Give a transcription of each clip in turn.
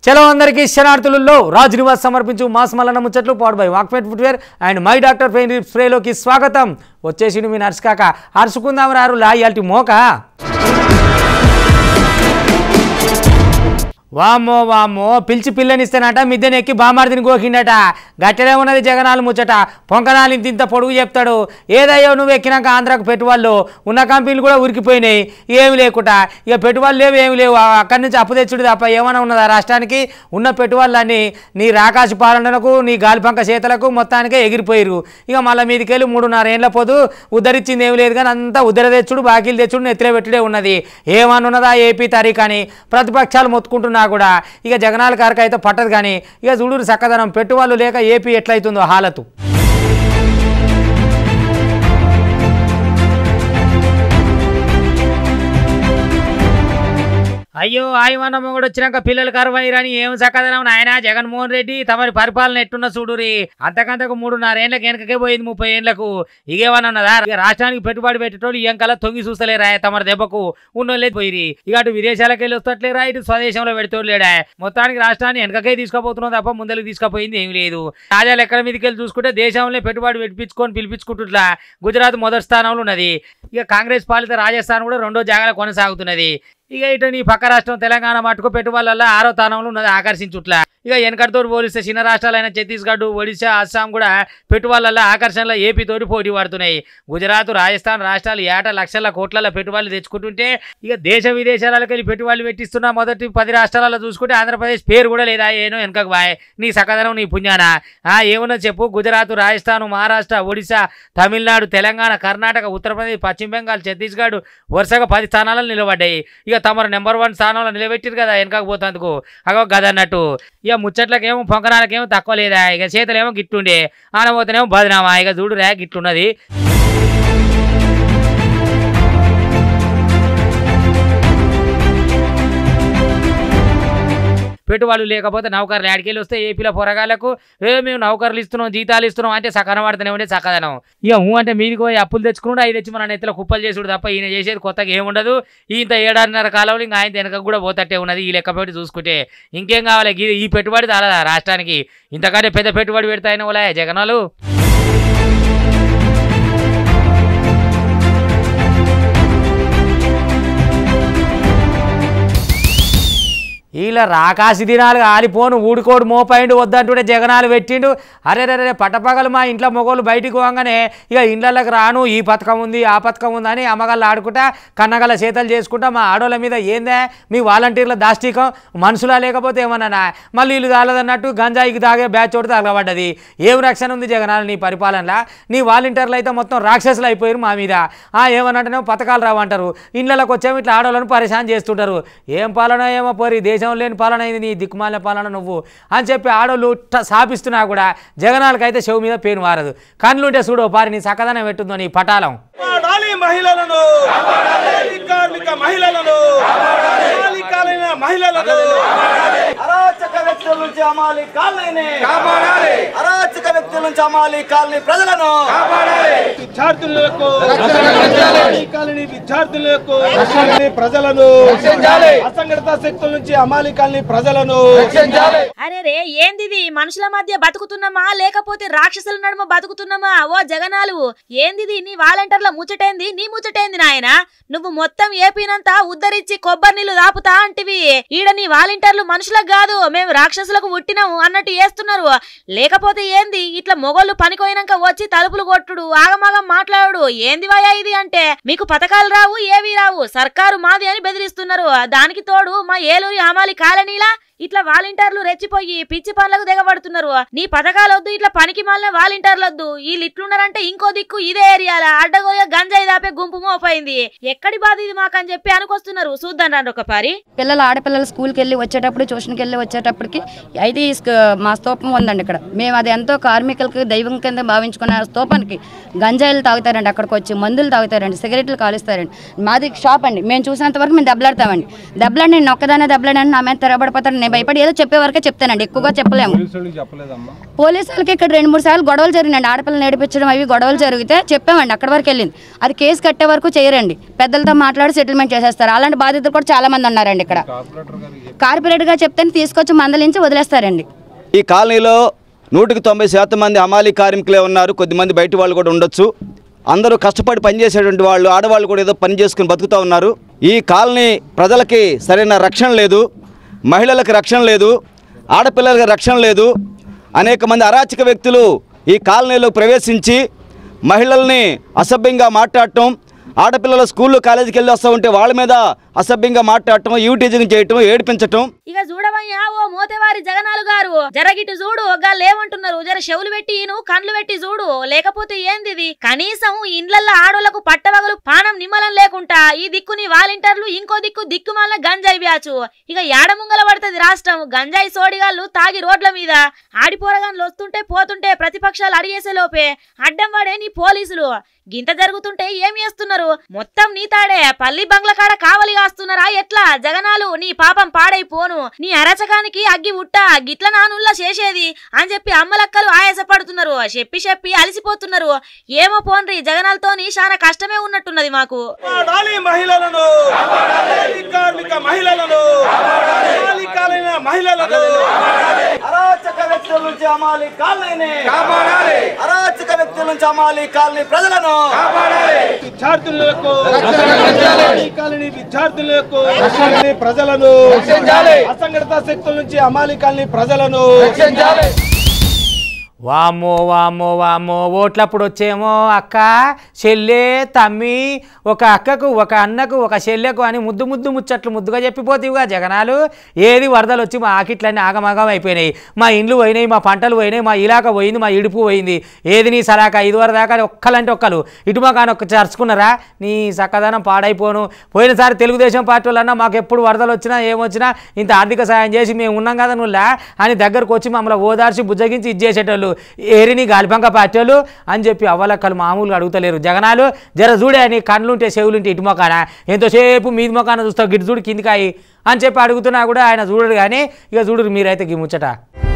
చలో అందరికీ శనార్థులలో రాజ్ నివాస్ సమర్పించు మాస్ మల్లన్న ముచ్చట్లు పాడు by Walkmate footwear and my doctor pain స్ప్రేలోకి స్వాగతం వచ్చేసి మీ నర్స్ కాక అరుచుకుందాం రారు లాయాల్టి మోక వామ్మో వామ్మో పిలిచి పిల్లనిస్తానట మిద్దెని ఎక్కి బామార్దిని గోకిండట గట్టెలే ఉన్నది జగనాలు ముచ్చట పొంకనాలు ఇంత ఇంత పొడుగు చెప్తాడు ఏదయ్యో నువ్వు ఎక్కినాక ఆంధ్రాకు పెట్టువాళ్ళు ఉన్న కంపెనీలు కూడా ఉరికిపోయినాయి ఏమి లేకుండా ఇక పెట్టుబడులు లేవు ఏమి లేవు ఆ- అక్కడి నుంచి అప్పు తెచ్చుడు తప్ప ఏమైనా ఉన్నదా రాష్ట్రానికి ఉన్న పెట్టుబడులన్నీ నీ రాకాశ పాలనకు నీ గాలిపంక చేతలకు మొత్తానికే ఎగిరిపోయిరు ఇక మళ్ళీ మీదికెళ్ళి మూడున్నర ఏళ్ళ పోదు ఉద్ధరించింది ఏమి లేదు కానీ అంతా ఉద్ధర తెచ్చుడు బాకీలు తెచ్చుడు నెత్తిలో పెట్టుడే ఉన్నది ఏమని ఉన్నదా ఏపీ తారీఖు అని ప్రతిపక్షాలు మొత్తుకుంటున్నా కూడా ఇక జగనాల కారికి అయితే పట్టదు కానీ ఇక చూడు చక్కదనం పెట్టువాళ్ళు లేక ఏపీ ఎట్లయితుందో హాలతు అయ్యో ఆయమన్నమ్మ కూడా వచ్చినాక పిల్లలు కరువైరని ఏం చక్కదనం నాయన జగన్మోహన్ రెడ్డి తమరి పరిపాలన ఎట్టున్న చూడురి అంతకంతకు మూడున్నరేళ్లకు వెనకకే పోయింది ముప్పై ఏళ్లకు ఇగేమన్నా ఉన్నదా ఇక రాష్ట్రానికి పెట్టుబడి పెట్టేటోళ్ళు ఏం కల్లా తొంగి చూస్తలేరా తమరి దెబ్బకు ఉన్నోళ్ళే పోయిరి ఇక అటు విదేశాలకు వెళ్ళి వస్తట్లేరా ఇటు స్వదేశంలో పెడుతోడు లేడా మొత్తానికి రాష్ట్రాన్ని వెనకకే తీసుకుపోతున్నాం తప్ప ముందరికి తీసుకుపోయింది ఏం లేదు తాజా లెక్కల మీదకి వెళ్ళి చూసుకుంటే దేశంలో పెట్టుబడి పెట్టించుకొని పిలిపించుకుంటుట్లా గుజరాత్ మొదటి స్థానంలో ఉన్నది ఇక కాంగ్రెస్ పాలిత రాజస్థాన్ కూడా రెండో జాగాలో కొనసాగుతున్నది ఇక ఇటు నీ పక్క రాష్ట్రం తెలంగాణ మటుకు పెట్టుబడులలో ఆరో స్థానంలో ఉన్నది ఆకర్షించుట్లా ఇక వెనకటితో పోలిస్తే చిన్న రాష్ట్రాలైన ఛత్తీస్గఢ్ ఒడిశా అస్సాం కూడా పెట్టుబడులలో ఆకర్షణలో ఏపీతోటి పోటీ పడుతున్నాయి గుజరాత్ రాజస్థాన్ రాష్ట్రాలు ఏటా లక్షల కోట్ల పెట్టుబడులు తెచ్చుకుంటుంటే ఇక దేశ విదేశాలకు వెళ్ళి పెట్టుబడులు పెట్టిస్తున్న మొదటి పది రాష్ట్రాలలో చూసుకుంటే ఆంధ్రప్రదేశ్ పేరు కూడా లేదా ఏనో వెనకకు బాయ్ నీ సకదనం నీ పుణ్యానా ఆ ఏమన్నా చెప్పు గుజరాత్ రాజస్థాన్ మహారాష్ట్ర ఒడిశా తమిళనాడు తెలంగాణ కర్ణాటక ఉత్తరప్రదేశ్ పశ్చిమ బెంగాల్ ఛత్తీస్గఢ్ వరుసగా పది స్థానాలలో నిలబడ్డాయి ఇక తమరు నెంబర్ వన్ స్థానంలో నిలబెట్టిరు కదా వెనకకు పోతందుకు అగో గదన్నట్టు ఇక ముచ్చట్లకేమో పొంకనాలకేమో తక్కువ లేదా ఇక చేతలేమో గిట్టుండే ఆనబోతేనేమో బదనామా ఇక చూడు రా గిట్లున్నది పెట్టుబడులు లేకపోతే నౌకర్లు ఆడికెళ్ళి వస్తే ఏపీలో పొరగాళ్ళకు ఏ మేము నౌకర్లు ఇస్తున్నాం జీతాలు ఇస్తున్నాం అంటే సకన పడుతూనే ఉండే చక్కదనం ఇక ఊ అంటే మీదికి పోయి అప్పులు తెచ్చుకున్నాడు అవి తెచ్చి మన నెత్తిలో కుప్పలు చేసుడు తప్ప ఈయన చేసేది కొత్తగా ఏముండదు ఇంత ఏడాదిన్నర కాలంలో ఇంకా ఆయన వెనక కూడా పోతట్టే ఉన్నది ఈ లెక్క పెట్టి చూసుకుంటే ఇంకేం కావాలి ఈ- ఈ పెట్టుబడి చాలదా రాష్ట్రానికి ఇంతకంటే పెద్ద పెట్టుబడి పెడతాయని వాళ్ళ జగనాలు వీళ్ళ రాకాసి దినాలు ఆలిపోను ఊడికోడు మోపైండు వద్దంటుండే జగనాలు పెట్టిండు అరే రే పట్టపగలు మా ఇంట్లో మొగోళ్ళు బయటికి పోగానే ఇక ఇండ్లకి రాను ఈ పథకం ఉంది ఆ పథకం ఉంది అని అమ్మగాళ్ళు ఆడుకుంటా కన్నగల చేతలు చేసుకుంటా మా ఆడోళ్ళ మీద ఏందే మీ వాలంటీర్ల దాష్టికం మనుషులా లేకపోతే ఏమన్నా మళ్ళీ వీళ్ళు తాగదన్నట్టు గంజాయికి తాగే బ్యాచ్ చోటు తగలబడ్డది ఏం రక్షణ ఉంది జగనాలు నీ పరిపాలనలా నీ వాలంటీర్లు అయితే మొత్తం రాక్షసులు అయిపోయారు మా మీద ఆ ఏమన్నట్టునేమో పథకాలు రావంటారు ఇళ్ళకి వచ్చేమో ఇట్లా ఆడోళ్ళను పరిశాన్ చేస్తుంటారు ఏం పాలన ఏమో పోరి దేశం లేని పాలన అయింది నీ దిక్కుమాలిన పాలన నువ్వు అని చెప్పి ఆడోళ్ళు ఇట్ట సాపిస్తున్నా కూడా జగనాలకైతే చెవు మీద పేను వారదు కన్నులుంటే చూడు పారి నీ సకదనం పెట్టుందో నీ పటాలం కాపాడాలి మహిళలను కార్మిక మహిళలను మాలికాలైన మహిళలను అరాచక వ్యక్తుల నుంచి అమాలి కాలనీని అరాచక వ్యక్తుల నుంచి అమాలి కాలనీ ప్రజలను విద్యార్థులకు కాలనీ విద్యార్థులకు కాలనీ ప్రజలను అసంఘటిత శక్తుల నుంచి అమాలి కాలనీ ప్రజలను అరే రే ఏందిది మనుషుల మధ్య బతుకుతున్నామా లేకపోతే రాక్షసుల నడుమ బతుకుతున్నామా ఓ జగనాలు ఏందిది నీ వాలంటీర్ల ముచ్చటేంది నీ ముచ్చటేంది నాయన నువ్వు మొత్తం ఏపీనంతా ఉద్ధరించి కొబ్బరి నీళ్లు దాపుతా అంటివి ఈడ నీ వాలంటీర్లు మనుషులకు కాదు మేము రాక్షసులకు పుట్టినాము అన్నట్టు చేస్తున్నారు లేకపోతే ఏంది ఇట్లా మొగోళ్ళు పనికోయినాక వచ్చి తలుపులు కొట్టుడు ఆగమాగం మాట్లాడు ఏంది వయా ఇది అంటే మీకు పథకాలు రావు ఏవి రావు సర్కారు మాది అని బెదిరిస్తున్నారు దానికి తోడు మా ఏలూరి హమాలి కాలనీలా ఇట్లా వాలంటీర్లు రెచ్చిపోయి పిచ్చి పనులకు దిగబడుతున్నారు నీ పథకాలు వద్దు ఇట్లా పనికి మాలిన వాలంటీర్లు వద్దు వీళ్ళు ఇట్లున్నారంటే ఇంకో దిక్కు ఇదే ఏరియాల అడ్డగోలుగా గంజాయి దాపే గుంపు మోపోయింది ఎక్కడి బాధ ఇది మాకని చెప్పి అనుకొస్తున్నారు చూద్దాం రండి ఒక పారి పిల్లలు ఆడపిల్లలు స్కూల్కి వెళ్ళి వచ్చేటప్పుడు ట్యూషన్కి వెళ్ళి వచ్చేటప్పటికి అయితే ఈ స్క- మా స్తూపం ఉందండి ఇక్కడ మేము అది ఎంతో కార్మికులకి దైవం కింద భావించుకున్న ఆ స్తూపానికి గంజాయిలు తాగుతారండి అక్కడికి వచ్చి మందులు తాగుతారండి సిగరెట్లు కాలుస్తారండి మాది షాప్ అండి మేము చూసినంత వరకు మేము దెబ్బలాడతామండి దెబ్బలాడి నేను ఒక్కదానే దెబ్బలాడని నా మీద తిరగబడిపోతారు నేను భయపడి ఏదో చెప్పే వరకే చెప్తానండి ఎక్కువగా చెప్పలేము పోలీసులకు చెప్పలేదమ్మా పోలీసు వాళ్ళకి ఇక్కడ రెండు మూడు సార్లు గొడవలు జరిగినాయండి ఆడపిల్లలు నేడిపించడం అవి గొడవలు జరిగితే చెప్పామండి అక్కడి వరకు వెళ్ళింది అది కేసు కట్టే వరకు చేయరండి పెద్దలతో మాట్లాడి సెటిల్మెంట్ చేసేస్తారు అలాంటి బాధితులు కూడా చాలా మంది ఉన్నారండి ఇక్కడ కార్పొరేటర్ గారికి కార్పొరేట్గా చెప్తే తీసుకొచ్చి మందలించి వదిలేస్తారండి ఈ కాలనీలో నూటికి తొంభై శాతం మంది హమాలీ కార్మికులే ఉన్నారు కొద్దిమంది బయట వాళ్ళు కూడా ఉండొచ్చు అందరూ కష్టపడి పనిచేసేటువంటి వాళ్ళు ఆడవాళ్ళు కూడా ఏదో పని చేసుకుని బతుకుతూ ఉన్నారు ఈ కాలనీ ప్రజలకి సరైన రక్షణ లేదు మహిళలకు రక్షణ లేదు ఆడపిల్లలకి రక్షణ లేదు అనేక మంది అరాచక వ్యక్తులు ఈ కాలనీలో ప్రవేశించి మహిళల్ని అసభ్యంగా మాట్లాడటం ఆడపిల్లల స్కూళ్ళు కాలేజీకి వెళ్ళి వస్తూ ఉంటే వాళ్ళ మీద అసభ్యంగా మాట్లాడటం యూటీజింగ్ చేయటం ఏడిపించటం ఇక చూడవయ్యా ఓ మోతేవారి జగనాలు గారు జరగిటు చూడు గాళ్ళు ఏమంటున్నారు జర చెవులు పెట్టి నువ్వు కండ్లు పెట్టి చూడు లేకపోతే ఏంది ఇది కనీసం ఇండ్లల్లో ఆడోళ్లకు పట్టవగలు పానం నిమ్మలం లేకుండా ఈ దిక్కుని వాలంటీర్లు ఇంకో దిక్కు దిక్కుమాల గంజాయి బ్యాచు ఇక యాడముంగల పడుతుంది రాష్ట్రం గంజాయి సోడిగాళ్ళు తాగి రోడ్ల మీద ఆడిపోరగాన్లు వస్తుంటే పోతుంటే ప్రతిపక్షాలు అడిగేసే లోపే అడ్డం పడే నీ పోలీసులు గింత జరుగుతుంటే ఏం చేస్తున్నారు మొత్తం నీ తాడే పల్లి బంగ్ల కాడ కావలి కాస్తున్నారా ఎట్లా జగనాలు నీ పాపం పాడైపోను నీ అరచకానికి అగ్గి ఉట్ట గిట్ల నానుల్లా చేసేది అని చెప్పి అమ్మలక్కలు ఆయాసపడుతున్నారు చెప్పి చెప్పి అలసిపోతున్నారు ఏమో పోన్రి జగనాలతోని చాలా కష్టమే ఉన్నట్టున్నది మాకు కాపాడాలి మహిళలను కాపాడాలి కార్మిక మహిళలను బాలికాలైన మహిళలను అరాచక వ్యక్తుల నుంచి అమాలి కాలనీని కాపాడాలి అరాచక వ్యక్తుల నుంచి అమాలి కాలనీ ప్రజలను విద్యార్థులకు కాలనీ విద్యార్థులకు ప్రజలను అసంఘటిత శక్తుల నుంచి అమాలి కాలనీ ప్రజలను వామ్మో వామ్మో వామ్మో ఓట్లప్పుడు వచ్చేమో అక్క చెల్లె తమ్మి ఒక అక్కకు ఒక అన్నకు ఒక చెల్లెకు అని ముద్దు ముద్దు ముచ్చట్లు ముద్దుగా చెప్పిపోతీవిగా జగనాలు ఏది వరదలు వచ్చి మా ఆకిట్లన్నీ ఆగమాగం అయిపోయినాయి మా ఇండ్లు పోయినాయి మా పంటలు పోయినాయి మా ఇలాక పోయింది మా ఇడుపు పోయింది ఏది నీ సలాక ఐదు వరకు దాకా ఒక్కలంటే ఒక్కలు ఇటు మా కానీ ఒక్క చరుచుకున్నారా నీ చక్కదనం పాడైపోను పోయినసారి తెలుగుదేశం పార్టీ వాళ్ళన్నా మాకు ఎప్పుడు వరదలు వచ్చినా ఏమొచ్చినా ఇంత ఆర్థిక సాయం చేసి మేము ఉన్నాం కదా నువ్వులా అని దగ్గరకు వచ్చి మమ్మల్ని ఓదార్చి బుజ్జగించి ఇచ్చేసేటోళ్ళు ఏరిని గాలిపంక పార్టీలు అని చెప్పి అవ్వలక్కలు మామూలుగా అడుగుతలేరు జగనాలు జర చూడే నీ కళ్ళుంటే చెవులుంటే ఇటు మొకాన ఎంతోసేపు మీది మొకాన చూస్తావు గిటు చూడు కిందికాయి అని చెప్పి అడుగుతున్నా కూడా ఆయన చూడరు కానీ ఇక చూడరు మీరైతే గీ ముచ్చట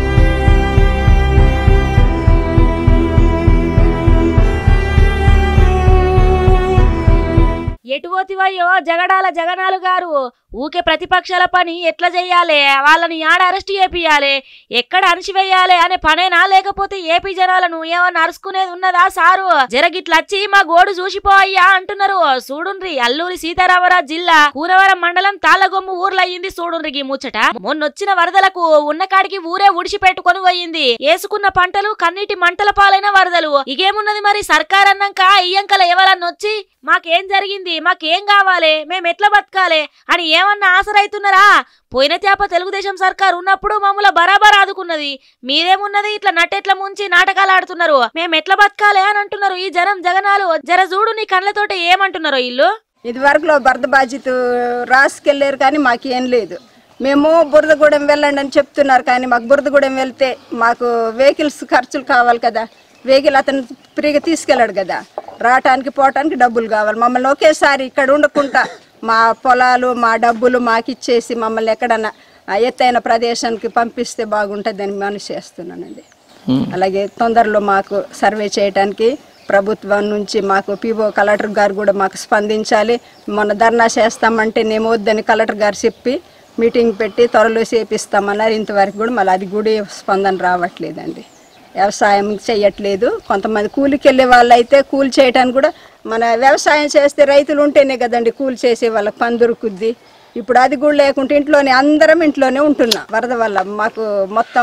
ఎటు పోతివయ్యో జగడాల జగనాలు గారు ఊకే ప్రతిపక్షాల పని ఎట్లా చెయ్యాలి వాళ్ళని ఆడ అరెస్ట్ చేపియాలి ఎక్కడ అణిచివేయాలి అనే పనేనా లేకపోతే ఏపీ జనాలను ఏమన్నా అరుచుకునేది ఉన్నదా సారు జరగిట్లచ్చి మా గోడు చూసిపోయ్యా అంటున్నారు చూడుండ్రి అల్లూరి సీతారామరాజు జిల్లా కూరవరం మండలం తాళ్ళగొమ్ము ఊర్లో అయ్యింది చూడుండ్రి ఈ ముచ్చట మొన్నొచ్చిన వరదలకు ఉన్న కాడికి ఊరే ఉడిచిపెట్టుకొని పోయింది వేసుకున్న పంటలు కన్నీటి మంటల పాలైన వరదలు ఇగేమున్నది మరి సర్కార్ అన్నాక ఇయ్యంకల ఎవరన్నా వచ్చి మాకేం జరిగింది మాకేం కావాలి మేము ఎట్లా బతకాలి అని ఏమన్నా ఆసరైతున్నారా పోయిన తేప తెలుగుదేశం సర్కార్ ఉన్నప్పుడు మమ్మల్ని బరాబర్ ఆదుకున్నది మీరేమున్నది ఇట్లా నట్టెట్ల ముంచి నాటకాలు ఆడుతున్నారు మేము ఎట్లా బతకాలి అని అంటున్నారు ఈ జనం జగనాలు జర చూడు నీ కళ్ళతోటి ఏమంటున్నారు ఇల్లు ఇది వరకులో భర్త బాధ్యత రాసుకెళ్ళారు కానీ మాకేం లేదు మేము బురదగూడెం వెళ్ళండి అని చెప్తున్నారు కానీ మాకు బురదగూడెం వెళ్తే మాకు వెహికల్స్ ఖర్చులు కావాలి కదా వెహికల్ అతను ఫ్రీగా తీసుకెళ్ళాడు కదా రావటానికి పోవటానికి డబ్బులు కావాలి మమ్మల్ని ఒకేసారి ఇక్కడ ఉండకుండా మా పొలాలు మా డబ్బులు మాకు ఇచ్చేసి మమ్మల్ని ఎక్కడన్నా ఆ ఎత్తైన ప్రదేశానికి పంపిస్తే బాగుంటుందని మనసు చేస్తున్నానండి అలాగే తొందరలో మాకు సర్వే చేయడానికి ప్రభుత్వం నుంచి మాకు పీఓ కలెక్టర్ గారు కూడా మాకు స్పందించాలి మొన్న ధర్నా చేస్తామంటే నేను వద్దని కలెక్టర్ గారు చెప్పి మీటింగ్ పెట్టి త్వరలో చేపిస్తామన్నారు ఇంతవరకు కూడా మళ్ళీ అది కూడా స్పందన రావట్లేదండి వ్యవసాయం చేయట్లేదు కొంతమంది కూలికి వెళ్ళే వాళ్ళు అయితే కూలి చేయడానికి కూడా మన వ్యవసాయం చేస్తే రైతులు ఉంటేనే కదండి కూలి చేసే వాళ్ళకి పని దొరుకుద్ది ఇప్పుడు అది కూడా లేకుంటే ఇంట్లోనే అందరం ఇంట్లోనే ఉంటున్నాం వరద వల్ల మాకు మొత్తం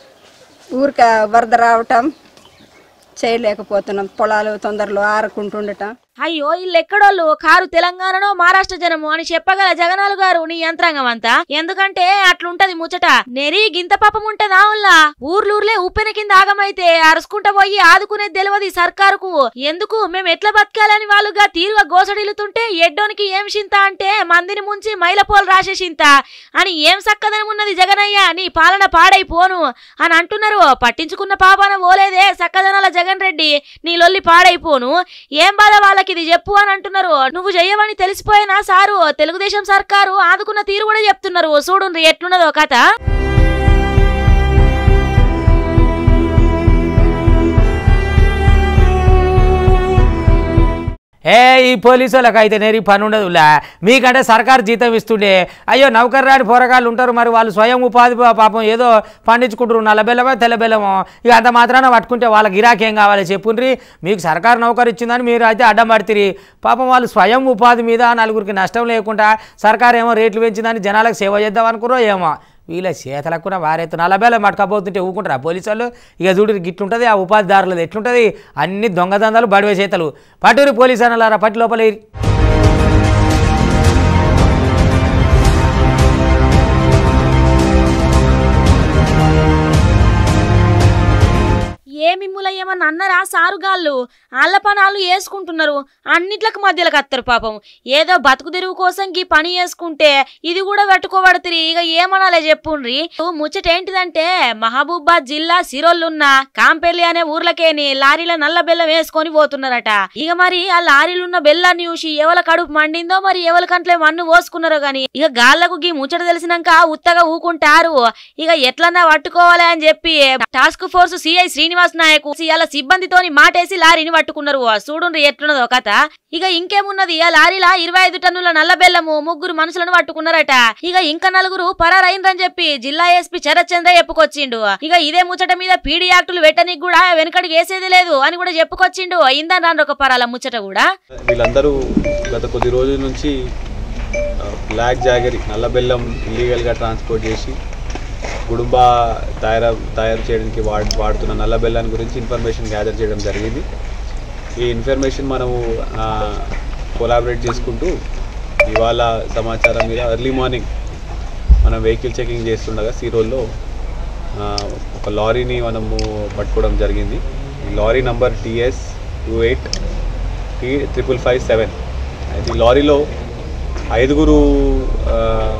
ఊరిక వరద రావటం చేయలేకపోతున్నాం పొలాలు తొందరలో ఆరకుంటుండటం అయ్యో వీళ్ళు ఎక్కడోళ్ళు కారు తెలంగాణనో మహారాష్ట్ర జనము అని చెప్పగల జగనాలు గారు నీ యంత్రాంగం అంతా ఎందుకంటే అట్లుంటది ముచ్చట నెరి గింత పాపం ఉంటదా ఉల్లా ఊర్లూర్లే ఉప్పెన కింద ఆగమైతే అరుసుకుంటా పోయి ఆదుకునేది తెలియదు ఈ సర్కారుకు ఎందుకు మేము ఎట్లా బతకాలని వాళ్ళుగా తీరుగా గోసడిల్లుతుంటే ఎడ్డోనికి ఏం చింత అంటే మందిని ముంచి మైలపోలు రాసే చింత అని ఏం సక్కదనం ఉన్నది జగనయ్య నీ పాలన పాడైపోను అని అంటున్నారు పట్టించుకున్న పాపాన ఓలేదే సక్కదనాల జగన్ రెడ్డి రెడ్డి నీ లొల్లి పాడైపోను ఏం బాధ వాళ్ళకి ఇది చెప్పు అని అంటున్నారు నువ్వు చెయ్యవని తెలిసిపోయినా సారు తెలుగుదేశం సర్కారు ఆదుకున్న తీరు కూడా చెప్తున్నారు చూడుండ్రి ఎట్లున్నదో కథ ఏ ఈ పోలీసు వాళ్ళకి అయితే నేరి పని ఉండదులా మీకంటే సర్కారు జీతం ఇస్తుండే అయ్యో నౌకర్ రాని పోరగాళ్ళు ఉంటారు మరి వాళ్ళు స్వయం ఉపాధి పా- పాపం ఏదో పండించుకుంటారు నల్ల బెల్లమో తెల్ల బెల్లమో ఇక అంత మాత్రాన పట్టుకుంటే వాళ్ళకి గిరాకీ ఏం కావాలి చెప్పుండ్రి మీకు సర్కారు నౌకరు ఇచ్చిందని మీరు అయితే అడ్డం పడుతుంది పాపం వాళ్ళు స్వయం ఉపాధి మీద నలుగురికి నష్టం లేకుండా సర్కారు ఏమో రేట్లు పెంచిందని జనాలకు సేవ చేద్దాం అనుకురో ఏమో వీళ్ళ చేతలకు కూడా వారైతే నలభైలో మటకపోతుంటే ఊకుంటారా పోలీసు వాళ్ళు ఇక చూడు గిట్లుంటుంది ఆ ఉపాధిదారులది ఎట్లుంటుంది అన్ని దొంగదందాలు బడివే చేతలు పటూరి పోలీసు అనలారా పట్టి లోపల ఇరి. ఏ మిమ్ముల ఏమన్నా అన్నరా సారుగాళ్ళు ఆళ్ళ పనాలు వేసుకుంటున్నారు అన్నిట్లకు మధ్యలోకి అత్తరు పాపం ఏదో బతుకు తెరువు కోసం గీ పని చేసుకుంటే ఇది కూడా పెట్టుకోబడుతుంది ఇక ఏమనాలే చెప్పుండ్రి ముచ్చట ఏంటిదంటే మహబూబాద్ జిల్లా సిరోళ్ళున్న కాంపెల్లి అనే ఊర్లకేని లారీల నల్ల బెల్లం వేసుకొని పోతున్నారట ఇక మరి ఆ లారీలున్న బెల్లాన్ని చూసి ఎవల కడుపు మండిందో మరి ఎవల కంట్లే మన్ను పోసుకున్నారో గాని ఇక గాళ్ళకు గీ ముచ్చట తెలిసినాక ఉత్తగా ఊకుంటారు ఇక ఎట్లన్నా పట్టుకోవాలి అని చెప్పి task force CI Srinivas Nayak ఇవాళ సిబ్బందితోని మాటేసి లారీని పట్టుకున్నారు చూడుండ్రి ఎట్లున్నదో కథ ఇక ఇంకేమున్నది ఆ లారీలా ఇరవై ఐదు టన్నుల నల్ల బెల్లము ముగ్గురు మనుషులను పట్టుకున్నారట ఇక ఇంకా నలుగురు పరారైందని చెప్పి జిల్లా ఎస్పీ శరత్ చంద్ర చెప్పుకొచ్చిండు ఇక ఇదే ముచ్చట మీద పీడీ యాక్టులు పెట్టనికి కూడా వెనకడికి వేసేది లేదు అని కూడా చెప్పుకొచ్చిండు ఇందని రాను ఒక పరాల ముచ్చట కూడా వీళ్ళందరూ గత కొద్ది రోజుల నుంచి ఆ, బ్లాక్ జాగరి నల్ల బెల్లం ఇల్లీగల్గా ట్రాన్స్పోర్ట్ చేసి గుడుంబా తయారు తయారు చేయడానికి వాడ్ వాడుతున్న నల్ల బెల్లాన్ని గురించి ఇన్ఫర్మేషన్ గ్యాదర్ చేయడం జరిగింది ఈ ఇన్ఫర్మేషన్ మనము కొలాబరేట్ చేసుకుంటూ ఇవాళ సమాచారం మీద ఎర్లీ మార్నింగ్ మనం వెహికల్ చెకింగ్ చేస్తుండగా సీరోల్లో ఆ, ఒక లారీని మనము పట్టుకోవడం జరిగింది ఈ lorry number TS two eight T triple five seven అయితే ఈ లారీలో ఐదుగురు ఆ,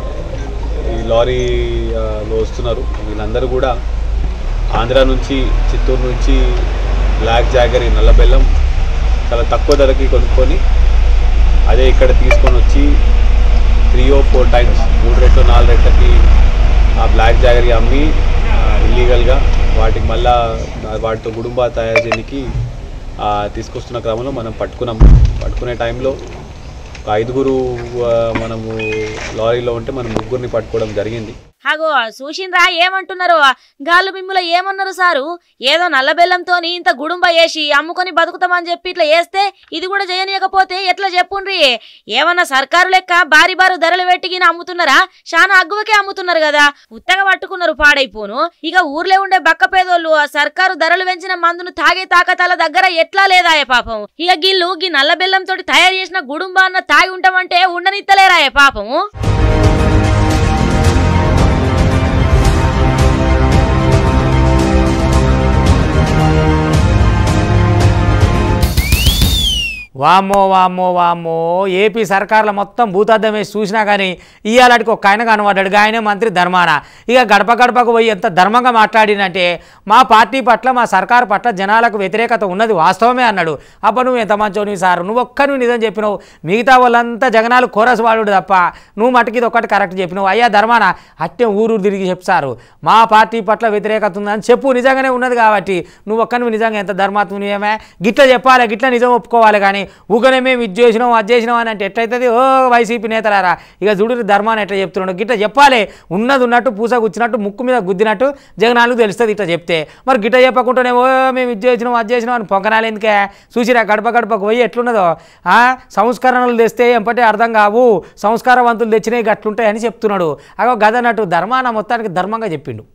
ఈ లారీలో వస్తున్నారు వీళ్ళందరూ కూడా ఆంధ్ర నుంచి చిత్తూరు నుంచి బ్లాక్ జాగరి నల్ల బెల్లం చాలా తక్కువ ధరకి కొనుక్కొని అదే ఇక్కడ తీసుకొని వచ్చి త్రీ ఓ ఫోర్ టైమ్స్ మూడు రెట్లు నాలుగు రెట్లకి ఆ బ్లాక్ జాగరీ అమ్మి ఇల్లీగల్గా వాటికి మళ్ళా ఆ వాటితో గుడుంబా తయారు చేయడానికి ఆ, తీసుకొస్తున్న క్రమంలో మనం పట్టుకున్నాం పట్టుకునే టైంలో ఒక ఐదుగురు ఆ, మనము లారీలో ఉంటే మనం ముగ్గురిని పట్టుకోవడం జరిగింది అగో చూసిండ్రా ఏమంటున్నారు గాళ్ళు మిమ్ముల ఏమన్నారు సారు ఏదో నల్ల బెల్లంతోని ఇంత గుడుంబ వేసి అమ్ముకొని బతుకుతామని చెప్పి ఇట్లా వేస్తే ఇది కూడా చేయనీయకపోతే ఎట్లా చెప్పుండ్రి ఏమన్నా సర్కారు లెక్క భారీ బారు ధరలు పెట్టిగిన అమ్ముతున్నారా చాలా అగ్గువకే అమ్ముతున్నారు కదా ఉత్తగా పట్టుకున్నారు పాడైపోను ఇక ఊర్లో ఉండే బక్క పేదోళ్ళు ఆ సర్కారు ధరలు పెంచిన మందును తాగే తాకతాల దగ్గర ఎట్లా లేదాయే పాపం ఇక గిల్లు గీ నల్ల బెల్లంతో తయారు చేసిన గుడుంబ అన్న తాగి ఉంటామంటే ఉండనిత్తలేరాయే పాపము వామ్మో వామ్మో వామ్మో ఏపీ సర్కార్ల మొత్తం భూతార్థం వేసి చూసినా కానీ ఇయ్యాలటికి ఒక ఆయన కనబడ్డాడు ఆయనే మంత్రి ధర్మాన ఇక గడప గడపకు పోయి ఎంత ధర్మంగా మాట్లాడినంటే మా పార్టీ పట్ల మా సర్కారు పట్ల జనాలకు వ్యతిరేకత ఉన్నది వాస్తవమే అన్నాడు అప్పుడు నువ్వు ఎంత మంచోని సార్ నువ్వు ఒక్క నువ్వు నిజం చెప్పినావు మిగతా వాళ్ళంతా జగనాలు కోరస్ వాడు తప్ప నువ్వు మటుకి ఇది ఒక్కటి కరెక్ట్ చెప్పినావు అయ్యా ధర్మాన అట్టే ఊరు తిరిగి చెప్తారు మా పార్టీ పట్ల వ్యతిరేకత ఉందని చెప్పు నిజంగానే ఉన్నది కాబట్టి నువ్వు ఒక్క నువ్వు నిజంగా ఎంత ధర్మాత్మనియమే గిట్ల చెప్పాలి గిట్ల నిజం ఒప్పుకోవాలి కానీ ఊకనే మేము ఇది చేసినాం అది చేసినాం అని అంటే ఎట్లయితుంది ఓ వైసీపీ నేతలారా ఇక చూడు ధర్మాన్ని ఎట్లా చెప్తున్నాడు గిట్ల చెప్పాలి ఉన్నది ఉన్నట్టు పూస గుచ్చినట్టు ముక్కు మీద గుద్దినట్టు జగనాలకు తెలుస్తుంది ఇట్లా చెప్తే మరి గిట్ట చెప్పకుండానే ఓ మేము ఇది చేసినాం అది చేసినాం అని పొంకనాలు ఎందుకే చూసిరా గడప గడపకు పోయి ఎట్లున్నదో ఆ సంస్కరణలు తెస్తే ఎంపటే అర్థం కావు సంస్కారవంతులు తెచ్చినవి గట్లుంటాయని చెప్తున్నాడు అగో గదన్నట్టు ధర్మాన మొత్తానికి ధర్మంగా చెప్పిండు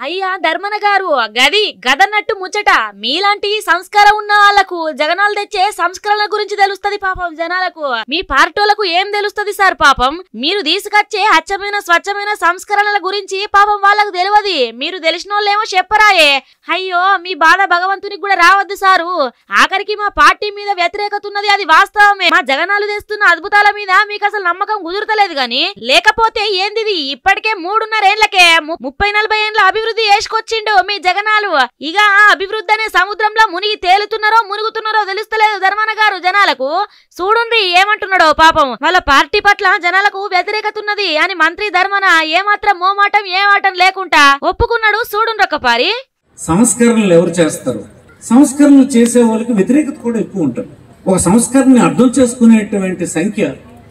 అయ్యా ధర్మన గారు గది గదన్నట్టు ముచ్చట మీలాంటి సంస్కారం ఉన్న వాళ్లకు జగనాలు తెచ్చే సంస్కరణ గురించి తెలుస్తది పాపం జనాలకు మీ పార్టీలకు ఏం తెలుస్తది సార్ పాపం మీరు తీసుకొచ్చే అచ్చమైన స్వచ్ఛమైన సంస్కరణల గురించి పాపం వాళ్ళకు తెలియదు మీరు తెలిసిన వాళ్ళేమో చెప్పరాయే అయ్యో మీ బాధ భగవంతునికి కూడా రావద్దు సారు ఆఖరికి మా పార్టీ మీద వ్యతిరేకత ఉన్నది అది వాస్తవమే మా జగనాలు తెస్తున్న అద్భుతాల మీద మీకు అసలు నమ్మకం కుదురుతలేదు గాని లేకపోతే ఏందిది ఇప్పటికే మూడున్నరేళ్లకే ము- ముప్పై నలభై ఏండ్ల అభివృద్ధి చేసుకొచ్చిండు మీ జగనాలు ఇక ఆ అభివృద్ధి అనే సముద్రంలో మునిగి తేలుతున్నారో మునుగుతున్నారో తెలుస్తలేదు ధర్మన గారు జనాలకు చూడుండ్రి ఏమంటున్నాడో పాపం వాళ్ళ పార్టీ పట్ల జనాలకు వ్యతిరేకత ఉన్నది అని మంత్రి ధర్మన ఏమాత్రం మోమాటం ఏమాటం లేకుండా ఒప్పుకున్నాడు చూడుండ్రి ఒక పారి సంస్కరణలు ఎవరు చేస్తారు సంస్కరణలు చేసే వాళ్ళకి వ్యతిరేకత కూడా ఎక్కువ ఉంటుంది ఒక సంస్కరణని అర్థం చేసుకునేటువంటి సంఖ్య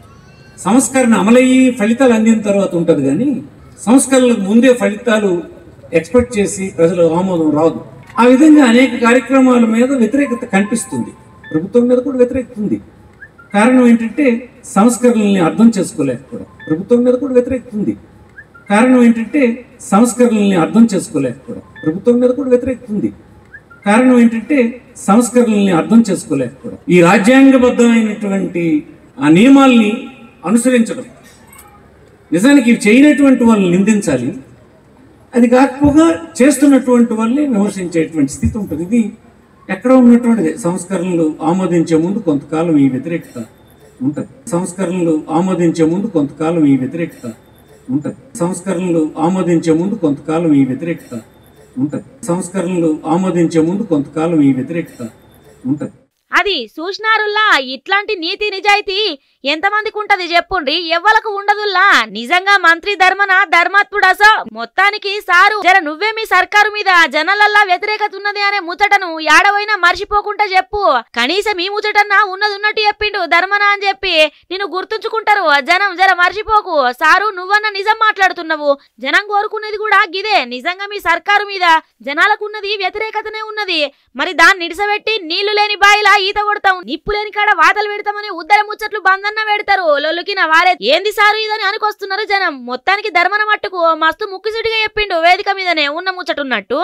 సంస్కరణ అమలయ్యి ఫలితాలు అందిన తర్వాత ఉంటుంది కానీ సంస్కరణలకు ముందే ఫలితాలు ఎక్స్పెక్ట్ చేసి ప్రజల ఆమోదం రాదు ఆ విధంగా అనేక కార్యక్రమాల మీద వ్యతిరేకత కనిపిస్తుంది ప్రభుత్వం మీద కూడా వ్యతిరేకత ఉంది కారణం ఏంటంటే సంస్కరణల్ని అర్థం చేసుకోలేకపోవడం ప్రభుత్వం మీద కూడా వ్యతిరేకత ఉంది కారణం ఏంటంటే సంస్కరణల్ని అర్థం చేసుకోలేకపోవడం ప్రభుత్వం మీద కూడా వ్యతిరేకత ఉంది కారణం ఏంటంటే సంస్కరణల్ని అర్థం చేసుకోలేకపోవడం ఈ రాజ్యాంగబద్ధమైనటువంటి ఆ నియమాల్ని అనుసరించడం నిజానికి ఇవి చేయనటువంటి వాళ్ళని నిందించాలి అది కాకపోగా చేస్తున్నటువంటి వాళ్ళని విమర్శించేటువంటి స్థితి ఉంటుంది ఇది ఎక్కడ ఉన్నటువంటిది సంస్కరణలు ఆమోదించే ముందు కొంతకాలం ఈ వ్యతిరేకత ఉంటుంది సంస్కరణలు ఆమోదించే ముందు కొంతకాలం ఈ వ్యతిరేకత ఉంటుంది సంస్కరణలు ఆమోదించే ముందు కొంతకాలం ఈ వ్యతిరేకత ఉంటుంది సంస్కరణలు ఆమోదించే ముందు కొంతకాలం ఈ వ్యతిరేకత ఉంటుంది అది చూసినారుల్లా ఇట్లాంటి నీతి నిజాయితీ ఎంతమందికి ఉంటది చెప్పుండ్రి ఎవ్వలకు ఉండదుల్లా నిజంగా మంత్రి ధర్మన ధర్మాత్ముడసో మొత్తానికి సారు జర నువ్వే మీ సర్కారు మీద జనాలల్లా వ్యతిరేకత ఉన్నది అనే ముచ్చటను యాడవైనా మర్చిపోకుండా చెప్పు కనీసం ఈ ముచ్చటన్నా ఉన్నది ఉన్నట్టు చెప్పిండు ధర్మన అని చెప్పి నిన్ను గుర్తుంచుకుంటారు జనం జర మర్చిపోకు సారు నువ్వన్న నిజం మాట్లాడుతున్నావు జనం కోరుకునేది కూడా గిదే నిజంగా మీ సర్కారు మీద జనాలకు ఉన్నది వ్యతిరేకతనే ఉన్నది మరి దాన్ని నిడిసబెట్టి నీళ్లు లేని బాయిలా ఈత కొడతాం నిప్పు లేని కాడ వాతలు పెడతామని ఉద్దర ముచ్చట్లు బందన్న పెడతారు లొల్లుకిన వారే ఏంది సారు ఇదని అనుకొస్తున్నారు జనం మొత్తానికి ధర్మన మట్టుకు మస్తు ముక్కుసిడిగా చెప్పిండు వేదిక మీదనే ఉన్న ముచ్చటున్నట్టు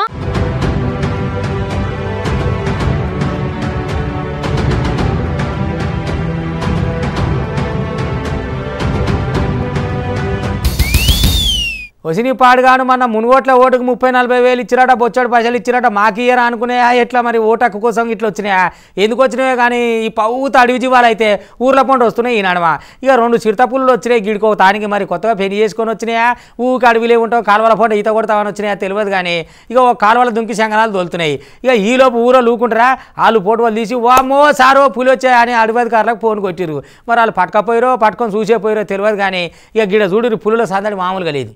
వసిని పాడుగాను మన మునుగోట్ల ఓటుకు ముప్పై నలభై వేలు ఇచ్చిరట బొచ్చడు పైసలు ఇచ్చిరట మాకు ఇయ్యరా అనుకునేయా ఎట్లా మరి ఓటు హక్కు కోసం ఇట్లా వచ్చినాయా ఎందుకు వచ్చినాయో కానీ ఈ పౌత అడవి జీవాలు అయితే ఊర్ల పంట వస్తున్నాయి ఈ నడమ ఇక రెండు చిరుతపుల్లు వచ్చినాయి గిడుకో తానికి మరి కొత్తగా పెళ్లి చేసుకొని వచ్చినాయా ఊకి అడవిలే ఉంటావు కాలువల పంట ఈత కొడతామని వచ్చినాయా తెలియదు కానీ ఇక ఒక కాలువల దుంకి శంగనాలు దొలుతున్నాయి ఇక ఈలోపు ఊరో లూకుంటారా వాళ్ళు పోటు వాళ్ళు తీసి వామో సారో పులి వచ్చాయి అని అడవి అధికారులకు ఫోన్ కొట్టిరు మరి వాళ్ళు పట్టుకపోయారో పట్టుకొని చూసే పోయారో తెలియదు కానీ ఇక గిడ చూడు పులుల సందడి మామూలుగా లేదు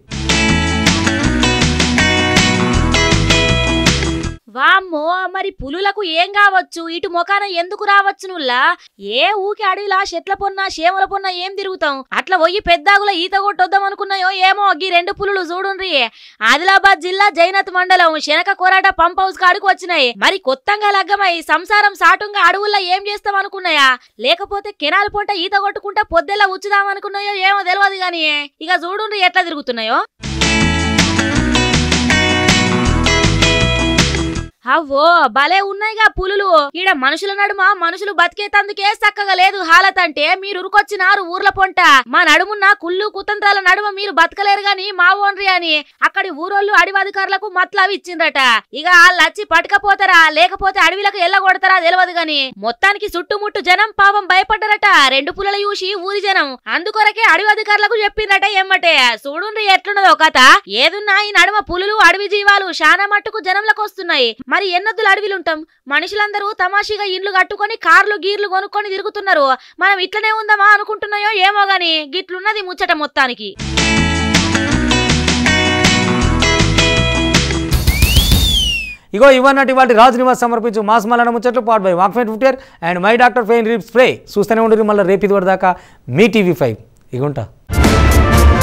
వామ్మో మరి పులులకు ఏం కావచ్చు ఇటు మొకాన ఎందుకు రావచ్చు నుల్లా ఏ ఊకి అడవిలా చెట్ల పొన్న చేమల పొన్న ఏం తిరుగుతాం అట్లా పోయి పెద్దాగుల ఈత కొట్టొద్దాం అనుకున్నాయో ఏమో గీ రెండు పులులు చూడుండ్రి ఆదిలాబాద్ జిల్లా జైనత్ మండలం శనక కోరాట పంప్ హౌస్ కాడికి వచ్చినాయి మరి కొత్తగా లగ్గమై సంసారం సాటుంగా అడవుల్లో ఏం చేస్తాం అనుకున్నాయా లేకపోతే కెనాల్ పొంట ఈత కొట్టుకుంటా పొద్దెలా ఉచ్చుదాం అనుకున్నాయో ఏమో తెలియదు గాని ఇక చూడుండ్రి ఎట్లా తిరుగుతున్నాయో అవ్వో భలే ఉన్నాయిగా పులులు ఈడ మనుషుల నడుమ మనుషులు బతికేతందుకే చక్కగా లేదు హాలత్ అంటే మీరు ఉరుకొచ్చినారు ఊర్ల పొంట మా నడుమున్న కుళ్ళు కుతంత్రాల నడుమ మీరు బతకలేరు గాని మా ఓన్రి అని అక్కడి ఊరోళ్ళు అడవి అధికారులకు మత్లావి ఇచ్చిండ్రట ఇక వాళ్ళు వచ్చి పట్టుకపోతారా లేకపోతే అడవిలకు ఎల్లగొడతారా తెలియదు గాని మొత్తానికి చుట్టుముట్టు జనం పాపం భయపడ్డారట రెండు పుల్లల చూసి ఊరి జనం అందుకొరకే అడవి అధికారులకు చెప్పిందట ఎమ్మటే చూడుండ్రి ఎట్లున్నదో కథ ఏదున్నా ఈ నడుమ పులులు అడవి జీవాలు శానా మట్టుకు జనంలకు వస్తున్నాయి మరి ఎన్నొద్దులు అడవిలుంటాం మనుషులందరూ తమాషిగా ఇండ్లు కట్టుకొని కార్లు గీర్లు కొనుక్కొని తిరుగుతున్నారు మనం ఇట్లనే ఉందామా అనుకుంటున్నాయో ఏమో గాని గిట్లున్నది ముచ్చట మొత్తానికి ఇగో ఇవన్నట్టు ఇవాళ రాజు నివాస్ సమర్పించు మాస్ మల్లన్న ముచ్చట్లు పాట్ బై వాక్ఫెన్ ఫిఫ్టీర్ అండ్ మై డాక్టర్ ఫెయిన్ రిప్ స్ప్రే చూస్తూనే ఉండరు మళ్ళీ రేపు ఇది వరదాకా మీ టీవీ ఫైవ్ ఇగుంటా